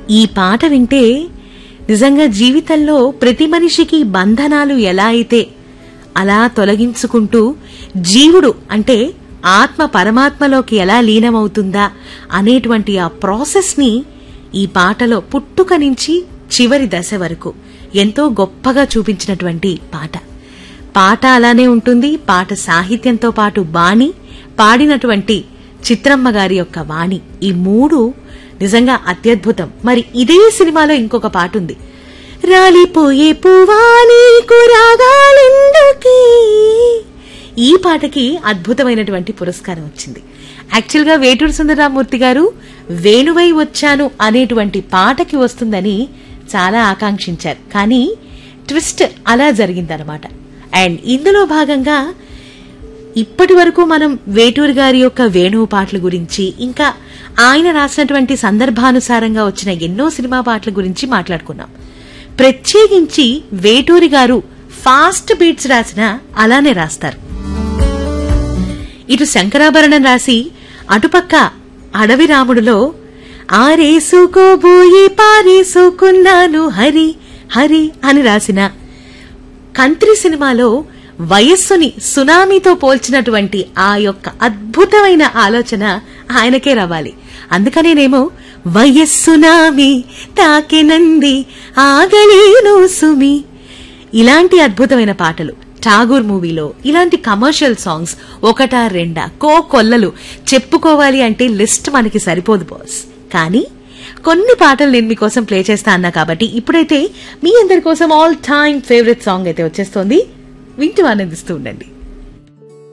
ఈ పాట వింటే నిజంగా జీవితంలో ప్రతి మనిషికి బంధనాలు ఎలా అయితే అలా తొలగించుకుంటూ జీవుడు అంటే ఆత్మ పరమాత్మలోకి ఎలా లీనమవుతుందా అనేటువంటి ఆ ప్రాసెస్ ని ఈ పాటలో పుట్టుక నుంచి చివరి దశ వరకు ఎంతో గొప్పగా చూపించినటువంటి పాట పాట అలానే ఉంటుంది పాట సాహిత్యంతో పాటు బాణి పాడినటువంటి చిత్రమ్మ గారి యొక్క వాణి ఈ మూడు నిజంగా అత్యద్భుతం మరి ఇదే సినిమాలో ఇంకొక పాట ఉంది రాలిపోయే పువ్వా నీకు రాగాలెందుకే ఈ పాటకి అద్భుతమైనటువంటి పురస్కారం వచ్చింది యాక్చువల్ గా వేటూరు సుందరరామూర్తి గారు వేణువై వచ్చాను అనేటువంటి పాటకి వస్తుందని చాలా ఆకాంక్షించారు కానీ ట్విస్ట్ అలా జరిగిందనమాట అండ్ ఇందులో భాగంగా ఇప్పటి వరకు మనం వేటూరు గారి యొక్క వేణువు పాటల గురించి ఇంకా ఆయన రాసినటువంటి సందర్భానుసారంగా వచ్చిన ఎన్నో సినిమా పాటల గురించి మాట్లాడుకున్నాం ప్రత్యేకించి వేటూరి గారు ఫాస్ట్ బీట్స్ రాసిన అలానే రాస్తారు ఇటు శంకరాభరణం రాసి అటుపక్క అడవి రాముడులో ఆరేసుకోబోయి పారేసుకున్నాను హరి హరి అని రాసిన కంత్రి సినిమాలో వయస్సుని సునామీతో పోల్చినటువంటి ఆ యొక్క అద్భుతమైన ఆలోచన ఆయనకే రావాలి అందుకనేనేమో వయస్సునామి తాకెనంది ఆగలేను సుమి ఇలాంటి అద్భుతమైన పాటలు ఠాగూర్ మూవీలో ఇలాంటి కమర్షియల్ సాంగ్స్ ఒకటా రెండా కో కొల్లలు చెప్పుకోవాలి అంటే లిస్ట్ మనకి సరిపోదు బాస్ కానీ కొన్ని పాటలు నేను మీకోసం ప్లే చేస్తా అన్నా కాబట్టి ఇప్పుడైతే మీ అందరి కోసం ఆల్ టైమ్ ఫేవరెట్ సాంగ్ అయితే వచ్చేస్తోంది వింటూ ఆనందిస్తూ ఉండండి